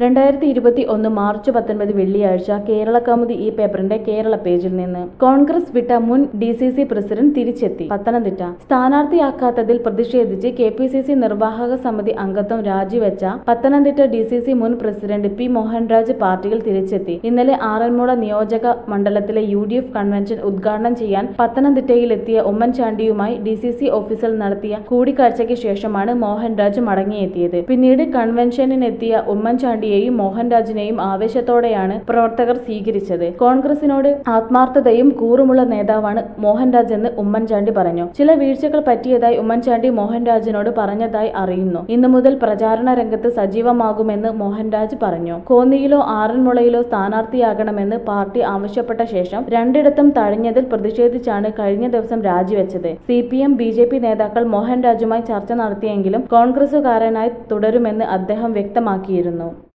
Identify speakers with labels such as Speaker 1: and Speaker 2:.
Speaker 1: രണ്ടായിരത്തി ഇരുപത്തി ഒന്ന് മാർച്ച് പത്തൊൻപത് വെള്ളിയാഴ്ച കേരള കൗമുദി ഈ പേപ്പറിന്റെ കേരള പേജിൽ നിന്ന് കോൺഗ്രസ് വിട്ട മുൻ ഡി സി സി പ്രസിഡന്റ് തിരിച്ചെത്തി പത്തനംതിട്ട സ്ഥാനാർത്ഥിയാക്കാത്തതിൽ പ്രതിഷേധിച്ച് കെ പി സി സി നിർവാഹക സമിതി അംഗത്വം രാജിവെച്ച പത്തനംതിട്ട ഡി സി സി മുൻ പ്രസിഡന്റ് പി മോഹൻരാജ് പാർട്ടിയിൽ തിരിച്ചെത്തി ഇന്നലെ ആറന്മുള നിയോജക മണ്ഡലത്തിലെ യു ഡി എഫ് കൺവെൻഷൻ ഉദ്ഘാടനം ചെയ്യാൻ പത്തനംതിട്ടയിലെത്തിയ ഉമ്മൻചാണ്ടിയുമായി ഡി സി സി ഓഫീസിൽ നടത്തിയ കൂടിക്കാഴ്ചയ്ക്ക് ശേഷമാണ് മോഹൻരാജ് മടങ്ങിയെത്തിയത് പിന്നീട് കൺവെൻഷനിനെത്തിയ ഉമ്മൻചാണ്ടിയെയും മോഹൻരാജിനെയും ആവേശത്തോടെയാണ് പ്രവർത്തകർ സ്വീകരിച്ചത് കോൺഗ്രസിനോട് ആത്മാർത്ഥതയും കൂറുമുള്ള നേതാവാണ് മോഹൻരാജ് എന്ന് ഉമ്മൻചാണ്ടി പറഞ്ഞു ചില വീഴ്ചകൾ പറ്റിയതായി ഉമ്മൻചാണ്ടി മോഹൻരാജിനോട് പറഞ്ഞതായി അറിയുന്നു ഇന്നു മുതൽ പ്രചാരണ രംഗത്ത് സജീവമാകുമെന്ന് മോഹൻരാജ് പറഞ്ഞു കോന്നിയിലോ ആറന്മുളയിലോ സ്ഥാനാർത്ഥിയാകണമെന്ന് പാർട്ടി ആവശ്യപ്പെട്ട ശേഷം രണ്ടിടത്തും തഴഞ്ഞതിൽ പ്രതിഷേധിച്ചാണ് കഴിഞ്ഞ ദിവസം രാജിവെച്ചത് C P M B J P നേതാക്കൾ മോഹൻരാജുമായി ചർച്ച നടത്തിയെങ്കിലും കോൺഗ്രസുകാരനായി തുടരുമെന്ന് അദ്ദേഹം വ്യക്തമാക്കിയിരുന്നു